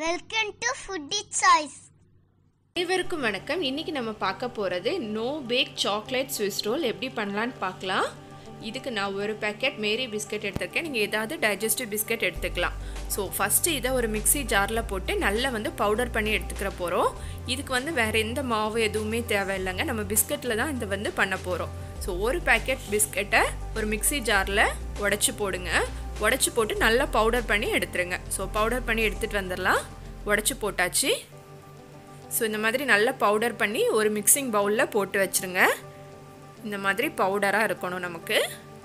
Welcome to foodie choice அனைவருக்கும் வணக்கம் இன்னைக்கு நம்ம பார்க்க போகிறது no bake chocolate Swiss roll எப்படி பண்ணலான்னு பார்க்கலாம் இதுக்கு நான் ஒரு பேக்கெட் மேரி பிஸ்கட் எடுத்திருக்கேன் நீங்கள் ஏதாவது டைஜஸ்டிவ் பிஸ்கட் எடுத்துக்கலாம் ஸோ ஃபஸ்ட்டு இதை ஒரு மிக்ஸி ஜாரில் போட்டு நல்லா வந்து பவுடர் பண்ணி எடுத்துக்கிற போகிறோம் இதுக்கு வந்து வேறு எந்த மாவு எதுவுமே தேவையில்லைங்க நம்ம பிஸ்கட்டில் தான் இதை வந்து பண்ண போகிறோம் ஸோ ஒரு பேக்கெட் பிஸ்கட்டை ஒரு மிக்ஸி ஜாரில் உடச்சி போடுங்க உடச்சி போட்டு நல்லா பவுடர் பண்ணி எடுத்துருங்க ஸோ பவுடர் பண்ணி எடுத்துகிட்டு வந்துடலாம் உடச்சி போட்டாச்சு ஸோ இந்த மாதிரி நல்லா பவுடர் பண்ணி ஒரு மிக்சிங் பவுலில் போட்டு வச்சுருங்க இந்த மாதிரி பவுடராக இருக்கணும் நமக்கு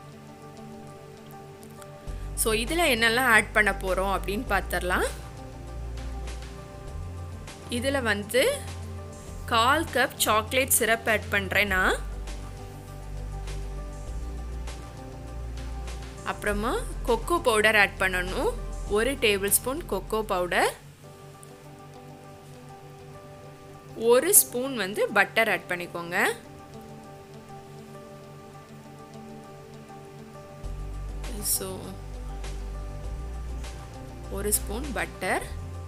ஸோ இதில் என்னெல்லாம் ஆட் பண்ண போகிறோம் அப்படின்னு பார்த்துடலாம் இதில் வந்து கால் கப் சாக்லேட் சிரப் ஆட் பண்ணுறேன் நான் அப்புறமா கொக்கோ பவுடர் ஆட் பண்ணணும் ஒரு டேபிள் ஸ்பூன் கொக்கோ பவுடர் ஒரு ஸ்பூன் வந்து பட்டர் ஆட் பண்ணிக்கோங்க ஸோ ஒரு ஸ்பூன் பட்டர்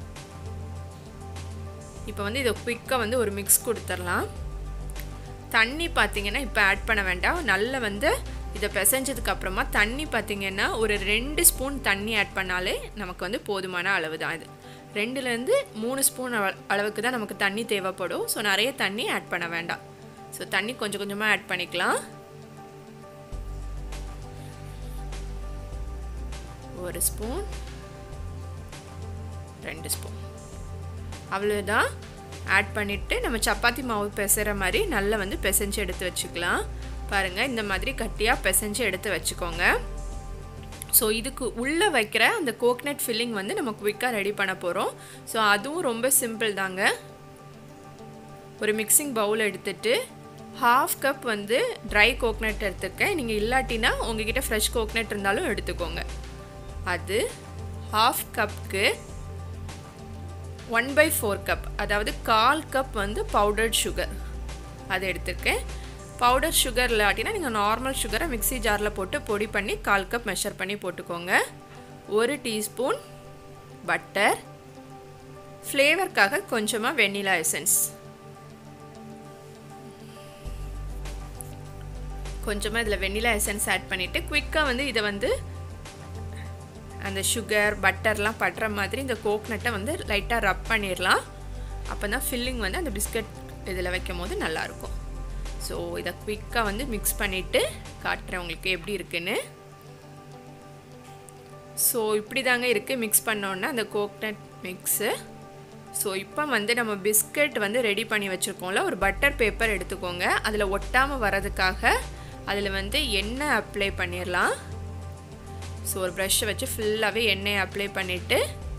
இப்போ வந்து இதை குயிக்காக வந்து ஒரு மிக்ஸ் கொடுத்துடலாம் தண்ணி பார்த்தீங்கன்னா இப்போ ஆட் பண்ண வேண்டாம் நல்லா வந்து இதை பிசைஞ்சதுக்கு அப்புறமா தண்ணி பார்த்தீங்கன்னா ஒரு ரெண்டு ஸ்பூன் தண்ணி ஆட் பண்ணாலே நமக்கு வந்து போதுமான அளவு தான் இது ரெண்டுலேருந்து மூணு ஸ்பூன் அளவுக்கு தான் நமக்கு தண்ணி தேவைப்படும் ஸோ நிறைய தண்ணி ஆட் பண்ண வேண்டாம் ஸோ தண்ணி கொஞ்சம் கொஞ்சமாக ஆட் பண்ணிக்கலாம் ஒரு ஸ்பூன் ரெண்டு ஸ்பூன் அவ்வளோதான் ஆட் பண்ணிவிட்டு நம்ம சப்பாத்தி மாவு பிசைகிற மாதிரி நல்லா வந்து பிசைஞ்சு எடுத்து வச்சுக்கலாம் பாருங்கள் இந்த மாதிரி கட்டியாக பிசைஞ்சு எடுத்து வச்சுக்கோங்க ஸோ இதுக்கு உள்ளே வைக்கிற அந்த கோக்னட் ஃபில்லிங் வந்து நம்ம குவிக்காக ரெடி பண்ண போகிறோம் ஸோ அதுவும் ரொம்ப சிம்பிள் தாங்க ஒரு மிக்சிங் பவுல் எடுத்துட்டு ஹாஃப் கப் வந்து ட்ரை கோக்னட் எடுத்துருக்கேன் நீங்கள் இல்லாட்டினா உங்ககிட்ட ஃப்ரெஷ் கோக்னட் இருந்தாலும் எடுத்துக்கோங்க அது ஹாஃப் கப்புக்கு ஒன் பை ஃபோர் கப் அதாவது கால் கப் வந்து பவுடர்ட் சுகர் அது எடுத்திருக்கேன் பவுடர் சுகர் இல்லாட்டினா நீங்கள் நார்மல் சுகரை மிக்ஸி ஜாரில் போட்டு பொடி பண்ணி கால் கப் மெஷர் பண்ணி போட்டுக்கோங்க ஒரு டீஸ்பூன் பட்டர் ஃப்ளேவருக்காக கொஞ்சமாக வெண்ணிலா எசன்ஸ் கொஞ்சமாக இதில் வெண்ணிலா எசன்ஸ் ஆட் பண்ணிவிட்டு குவிக்காக வந்து இதை வந்து அந்த சுகர் பட்டர்லாம் படுற மாதிரி இந்த கோக்னட்டை வந்து லைட்டாக ரப் பண்ணிடலாம் அப்போ தான் ஃபில்லிங் வந்து அந்த பிஸ்கட் இதில் வைக்கும் போது நல்லாயிருக்கும் ஸோ இதை குவிக்காக வந்து மிக்ஸ் பண்ணிவிட்டு காட்டுறேன் உங்களுக்கு எப்படி இருக்குன்னு ஸோ இப்படி தாங்க இருக்குது மிக்ஸ் பண்ணோன்னே அந்த கோக்னட் மிக்ஸு ஸோ இப்போ வந்து நம்ம பிஸ்கட் வந்து ரெடி பண்ணி வச்சுருக்கோம்ல ஒரு பட்டர் பேப்பர் எடுத்துக்கோங்க அதில் ஒட்டாமல் வர்றதுக்காக அதில் வந்து எண்ணெய் அப்ளை பண்ணிடலாம் ஸோ ஒரு ப்ரஷ்ஷை வச்சு ஃபுல்லாகவே எண்ணெயை அப்ளை பண்ணிவிட்டு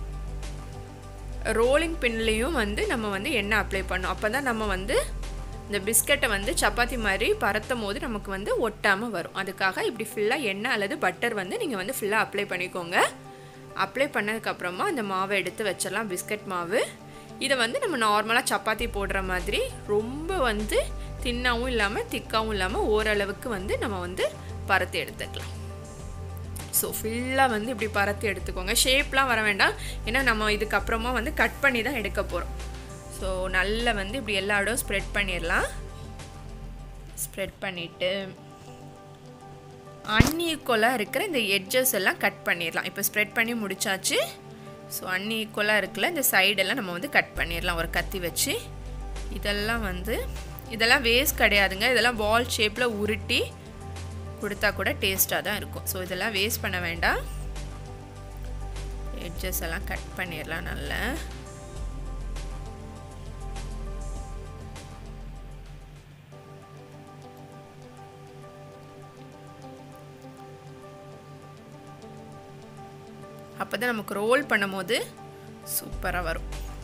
ரோலிங் பின்லேயும் வந்து நம்ம வந்து எண்ணெய் அப்ளை பண்ணோம் அப்போ தான் நம்ம வந்து இந்த பிஸ்கட்டை வந்து சப்பாத்தி மாதிரி பரத்தும் போது நமக்கு வந்து ஒட்டாமல் வரும் அதுக்காக இப்படி ஃபுல்லாக எண்ணெய் அல்லது பட்டர் வந்து நீங்கள் வந்து ஃபுல்லாக அப்ளை பண்ணிக்கோங்க அப்ளை பண்ணதுக்கப்புறமா அந்த மாவை எடுத்து வச்சிடலாம் பிஸ்கட் மாவு இதை வந்து நம்ம நார்மலாக சப்பாத்தி போடுற மாதிரி ரொம்ப வந்து தின்னாகவும் இல்லாமல் திக்காகவும் இல்லாமல் ஓரளவுக்கு வந்து நம்ம வந்து பரத்தி எடுத்துக்கலாம் ஸோ ஃபுல்லாக வந்து இப்படி பரத்தி எடுத்துக்கோங்க ஷேப்லாம் வர வேண்டாம் ஏன்னா நம்ம இதுக்கப்புறமா வந்து கட் பண்ணி தான் எடுக்க போகிறோம் ஸோ நல்லா வந்து இப்படி எல்லா இடம் ஸ்ப்ரெட் பண்ணிடலாம் ஸ்ப்ரெட் பண்ணிவிட்டு அன்ஈக்குவலாக இருக்கிற இந்த எட்ஜஸ் எல்லாம் கட் பண்ணிடலாம் இப்போ ஸ்ப்ரெட் பண்ணி முடிச்சாச்சு ஸோ அன்ஈக்குவலாக இருக்குல்ல இந்த சைடெல்லாம் நம்ம வந்து கட் பண்ணிடலாம் ஒரு கத்தி வச்சு இதெல்லாம் வந்து இதெல்லாம் வேஸ்ட் கிடையாதுங்க இதெல்லாம் பால் ஷேப்பில் உருட்டி கொடுத்தா கூட டேஸ்ட்டாக தான் இருக்கும் ஸோ இதெல்லாம் வேஸ்ட் பண்ண வேண்டாம் எட்ஜஸ் எல்லாம் கட் பண்ணிடலாம் நல்லா அப்போ தான் நமக்கு ரோல் பண்ணும் போது சூப்பராக வரும்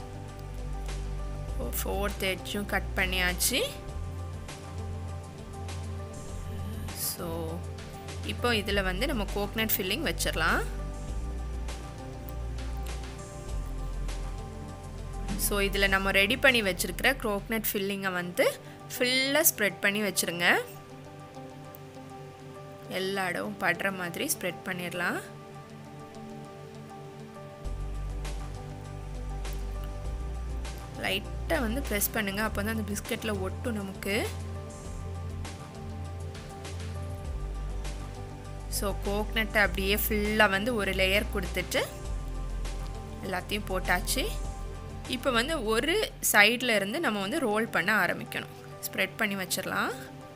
ஃபோர்த் எட்ஜும் கட் பண்ணியாச்சு ஸோ இப்போ இதில் வந்து நம்ம கோக்னட் ஃபில்லிங் வச்சிடலாம் ஸோ இதில் நம்ம ரெடி பண்ணி வச்சுருக்கிற கோக்னட் ஃபில்லிங்கை வந்து ஃபுல்லாக ஸ்ப்ரெட் பண்ணி வச்சுருங்க எல்லா இடமும் படுற மாதிரி ஸ்ப்ரெட் பண்ணிடலாம் லைட்டாக வந்து ப்ரெஸ் பண்ணுங்கள் அப்போ தான் அந்த பிஸ்கட்டில் ஒட்டும் நமக்கு ஸோ கோக்னட்டை அப்படியே ஃபுல்லாக வந்து ஒரு லேயர் கொடுத்துட்டு எல்லாத்தையும் போட்டாச்சு இப்போ வந்து ஒரு சைடில் இருந்து நம்ம வந்து ரோல் பண்ண ஆரம்பிக்கணும் ஸ்ப்ரெட் பண்ணி வச்சிடலாம்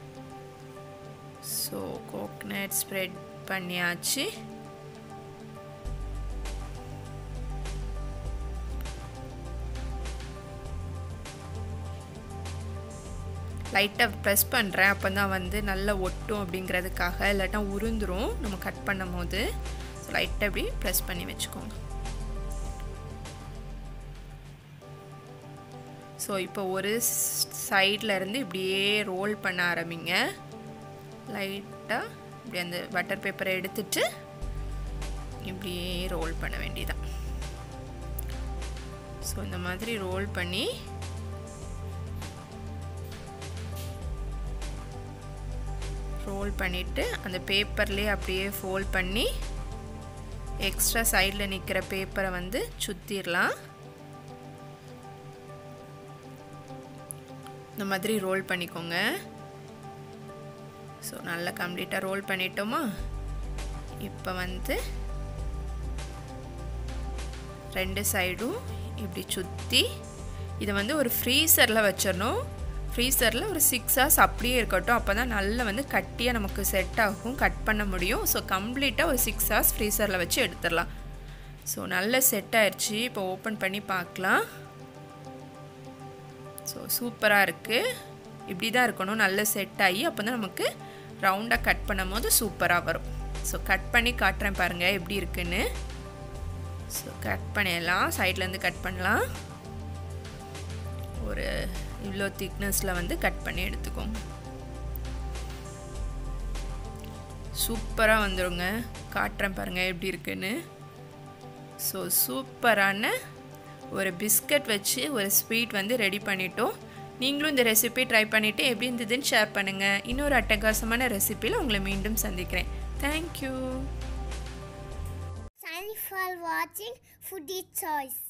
ஸோ கோக்னட் ஸ்ப்ரெட் பண்ணியாச்சு லைட்டாக ப்ரெஸ் பண்ணுறேன் அப்போ தான் வந்து நல்லா ஒட்டும் அப்படிங்கிறதுக்காக இல்லாட்டா உருந்துரும் நம்ம கட் பண்ணும் போது ஸோ லைட்டாக இப்படி ப்ரெஸ் பண்ணி வச்சுக்கோங்க ஸோ இப்போ ஒரு சைடில் இருந்து இப்படியே ரோல் பண்ண ஆரம்பிங்க லைட்டாக இப்படி அந்த பட்டர் பேப்பரை எடுத்துட்டு இப்படியே ரோல் பண்ண வேண்டியதான் ஸோ இந்த மாதிரி ரோல் பண்ணி ரோல் பண்ணிவிட்டு அந்த பேப்பர்லேயே அப்படியே ஃபோல்ட் பண்ணி எக்ஸ்ட்ரா சைடில் நிற்கிற பேப்பரை வந்து சுற்றிடலாம் இந்த மாதிரி ரோல் பண்ணிக்கோங்க ஸோ நல்லா கம்ப்ளீட்டாக ரோல் பண்ணிட்டோமா இப்போ வந்து ரெண்டு சைடும் இப்படி சுற்றி இதை வந்து ஒரு ஃப்ரீசரில் வச்சிடணும் ஃப்ரீசரில் ஒரு சிக்ஸ் ஹவர்ஸ் அப்படியே இருக்கட்டும் அப்போ தான் நல்லா வந்து கட்டியாக நமக்கு செட் ஆகும் கட் பண்ண முடியும் ஸோ கம்ப்ளீட்டாக ஒரு சிக்ஸ் ஹவர்ஸ் ஃப்ரீசரில் வச்சு எடுத்துடலாம் ஸோ நல்ல செட் ஆயிடுச்சு இப்போ ஓப்பன் பண்ணி பார்க்கலாம் ஸோ சூப்பராக இருக்குது இப்படி தான் இருக்கணும் நல்ல செட் ஆகி அப்போ தான் நமக்கு ரவுண்டாக கட் பண்ணும் போது சூப்பராக வரும் ஸோ கட் பண்ணி காட்டுறேன் பாருங்கள் எப்படி இருக்குன்னு ஸோ கட் பண்ணிடலாம் சைட்லேருந்து கட் பண்ணலாம் ஒரு இவ்வளோ திக்னஸில் வந்து கட் பண்ணி எடுத்துக்கோங்க சூப்பராக வந்துடுங்க காட்டுறேன் பாருங்கள் எப்படி இருக்குன்னு ஸோ சூப்பரான ஒரு பிஸ்கட் வச்சு ஒரு ஸ்வீட் வந்து ரெடி பண்ணிட்டோம் நீங்களும் இந்த ரெசிபி ட்ரை பண்ணிவிட்டு எப்படி இருந்ததுன்னு ஷேர் பண்ணுங்கள் இன்னொரு அட்டகாசமான ரெசிபியில் உங்களை மீண்டும் சந்திக்கிறேன் thank you Thank you for watching Foodie Choice.